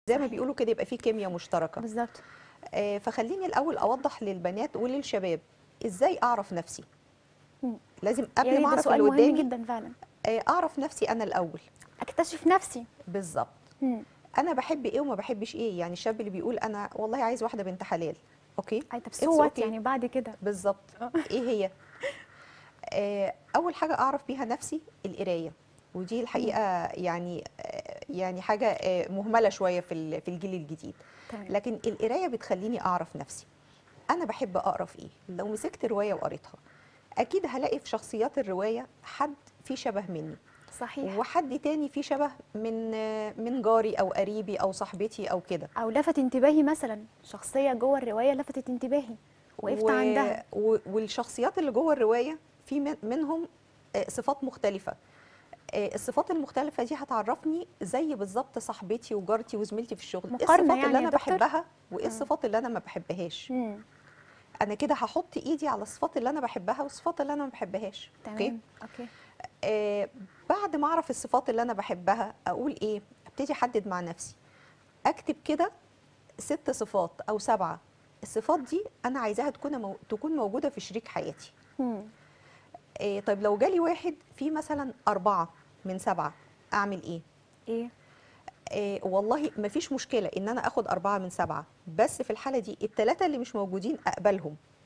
زي ما صحيح. بيقولوا كده يبقى في كيمياء مشتركه بالظبط آه، فخليني الاول اوضح للبنات وللشباب ازاي اعرف نفسي مم. لازم يا قبل ريت ما ده اعرف سؤال اللي مهم قدامي جدا فعلا آه، اعرف نفسي انا الاول اكتشف نفسي بالظبط مم. انا بحب ايه وما بحبش ايه يعني الشاب اللي بيقول انا والله عايز واحده بنت حلال اوكي اي طب It's سو وات okay. يعني بعد كده بالظبط آه. ايه هي آه، اول حاجه اعرف بيها نفسي القرايه ودي الحقيقه يعني آه، يعني حاجه آه، مهمله شويه في ال- في الجيل الجديد تمام لكن القرايه بتخليني اعرف نفسي انا بحب اقرا في ايه لو مسكت روايه وقريتها اكيد هلاقي في شخصيات الروايه حد فيه شبه مني صحيح وحد تاني فيه شبه من آه، من جاري او قريبي او صاحبتي او كده او لفت انتباهي مثلا شخصيه جوه الروايه لفتت انتباهي وقفت و- عندها و- والشخصيات اللي جوه الروايه في من- منهم آه، صفات مختلفه آه، الصفات المختلفه دي هتعرفني زي بالظبط صاحبتي وجارتي وزميلتي في الشغل ايه مقارنة الصفات يعني اللي يا انا دكتور؟ بحبها وايه مم. الصفات اللي انا ما بحبهاش مم. انا كده هحط ايدي على الصفات اللي انا بحبها والصفات اللي انا ما بحبهاش تمام اوكي آه بعد ما اعرف الصفات اللي انا بحبها اقول ايه ابتدي احدد مع نفسي اكتب كده ست صفات او سبعه الصفات دي انا عايزاها تكون مو... تكون موجوده في شريك حياتي مم. آه طيب لو جالي واحد فيه مثلا اربعه من سبعه اعمل ايه ايه آه والله ما فيش مشكله ان انا اخد اربعه من سبعه بس في الحاله دي الثلاثه اللي مش موجودين اقبلهم